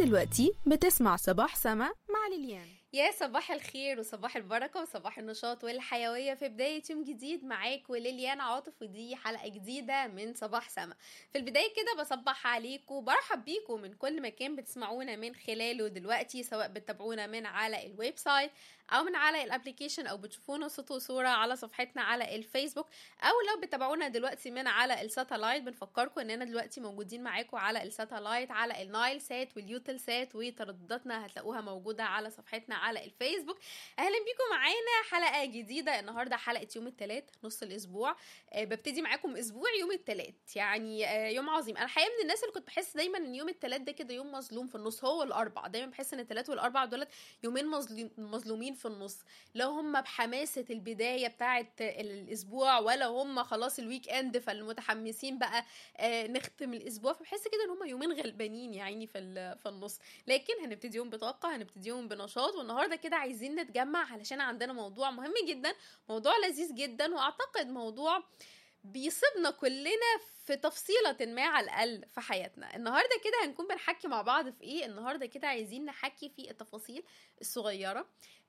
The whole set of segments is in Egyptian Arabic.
دلوقتي بتسمع صباح سما مع ليليان يا صباح الخير وصباح البركة وصباح النشاط والحيوية في بداية يوم جديد معاك وليليان عاطف ودي حلقة جديدة من صباح سما في البداية كده بصبح عليكم وبرحب بيكم من كل مكان بتسمعونا من خلاله دلوقتي سواء بتتابعونا من على الويب سايت او من على الابليكيشن او بتشوفونا صوت وصورة على صفحتنا على الفيسبوك او لو بتتابعونا دلوقتي من على الساتلايت بنفكركم اننا دلوقتي موجودين معاكم على الساتلايت على النايل سات واليوتل سات وتردداتنا هتلاقوها موجودة على صفحتنا على الفيسبوك اهلا بيكم معانا حلقه جديده النهارده حلقه يوم الثلاث نص الاسبوع أه ببتدي معاكم اسبوع يوم الثلاث يعني أه يوم عظيم انا الحقيقه من الناس اللي كنت بحس دايما ان يوم الثلاث ده كده يوم مظلوم في النص هو الاربع دايما بحس ان الثلاث والاربع دولت يومين مظلوم مظلومين في النص لو هم بحماسه البدايه بتاعه الاسبوع ولا هم خلاص الويك اند فالمتحمسين بقى أه نختم الاسبوع فبحس كده ان هم يومين غلبانين يعني في في النص لكن هنبتدي يوم بطاقه هنبتدي يوم نشاط والنهارده كده عايزين نتجمع علشان عندنا موضوع مهم جدا موضوع لذيذ جدا واعتقد موضوع بيصيبنا كلنا في تفصيلة ما على الأقل في حياتنا النهاردة كده هنكون بنحكي مع بعض في إيه النهاردة كده عايزين نحكي في التفاصيل الصغيرة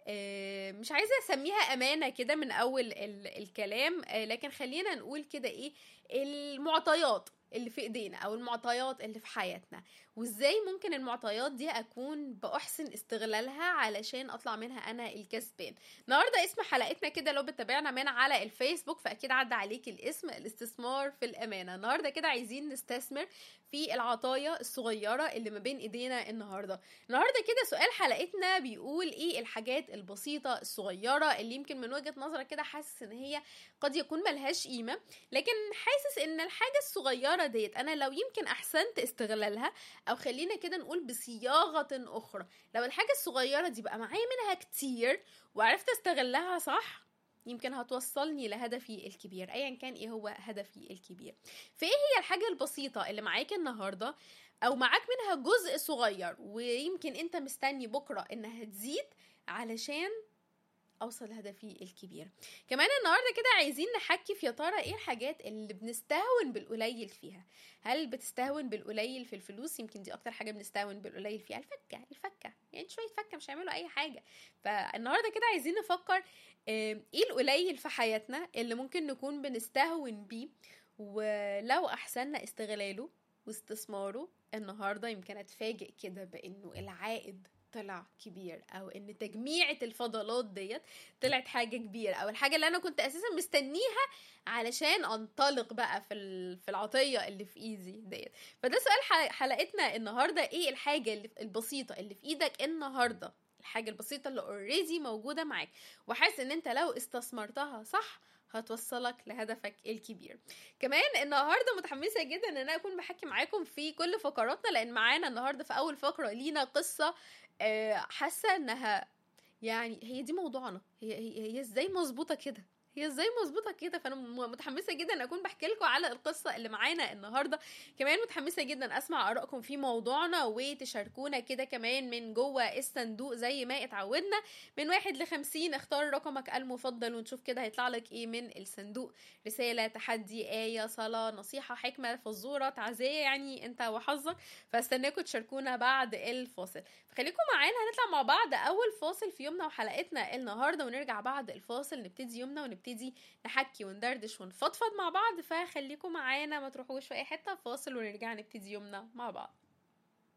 مش عايزة أسميها أمانة كده من أول الكلام لكن خلينا نقول كده إيه المعطيات اللي في ايدينا او المعطيات اللي في حياتنا وازاي ممكن المعطيات دي اكون باحسن استغلالها علشان اطلع منها انا الكسبان النهارده اسم حلقتنا كده لو بتتابعنا من على الفيسبوك فاكيد عدى عليك الاسم الاستثمار في الامانه النهارده كده عايزين نستثمر في العطايا الصغيره اللي ما بين ايدينا النهارده النهارده كده سؤال حلقتنا بيقول ايه الحاجات البسيطه الصغيره اللي يمكن من وجهه نظرك كده حاسس ان هي قد يكون ملهاش قيمه لكن حاسس ان الحاجه الصغيره ديت انا لو يمكن احسنت استغلالها او خلينا كده نقول بصياغه اخرى لو الحاجه الصغيره دي بقى معايا منها كتير وعرفت استغلها صح يمكن هتوصلني لهدفي الكبير ايا كان ايه هو هدفي الكبير فايه هي الحاجه البسيطه اللي معاك النهارده او معاك منها جزء صغير ويمكن انت مستني بكره انها تزيد علشان اوصل لهدفي الكبير كمان النهارده كده عايزين نحكي في يا ترى ايه الحاجات اللي بنستهون بالقليل فيها هل بتستهون بالقليل في الفلوس يمكن دي اكتر حاجه بنستهون بالقليل فيها الفكه الفكه يعني شويه فكه مش هيعملوا اي حاجه فالنهارده كده عايزين نفكر ايه القليل في حياتنا اللي ممكن نكون بنستهون بيه ولو احسننا استغلاله واستثماره النهارده يمكن اتفاجئ كده بانه العائد طلع كبير او ان تجميعة الفضلات ديت طلعت حاجة كبيرة او الحاجة اللي انا كنت اساسا مستنيها علشان انطلق بقى في في العطية اللي في ايدي ديت فده سؤال حلقتنا النهاردة ايه الحاجة اللي البسيطة اللي في ايدك النهاردة الحاجة البسيطة اللي اوريدي موجودة معاك وحاسس ان انت لو استثمرتها صح هتوصلك لهدفك الكبير كمان النهارده متحمسه جدا ان انا اكون بحكي معاكم في كل فقراتنا لان معانا النهارده في اول فقره لينا قصه حاسه انها يعني هي دي موضوعنا هي هي, هي ازاي مظبوطه كده هي ازاي مظبوطه كده فانا متحمسه جدا اكون بحكي لكم على القصه اللي معانا النهارده كمان متحمسه جدا اسمع ارائكم في موضوعنا وتشاركونا كده كمان من جوه الصندوق زي ما اتعودنا من واحد لخمسين اختار رقمك المفضل ونشوف كده هيطلع لك ايه من الصندوق رساله تحدي ايه صلاه نصيحه حكمه فزوره تعزيه يعني انت وحظك فاستناكم تشاركونا بعد الفاصل فخليكم معانا هنطلع مع بعض اول فاصل في يومنا وحلقتنا النهارده ونرجع بعد الفاصل نبتدي يومنا ونبتدي نبتدي نحكي وندردش ونفضفض مع بعض فخليكم معانا ما تروحوش في اي حته فاصل ونرجع نبتدي يومنا مع بعض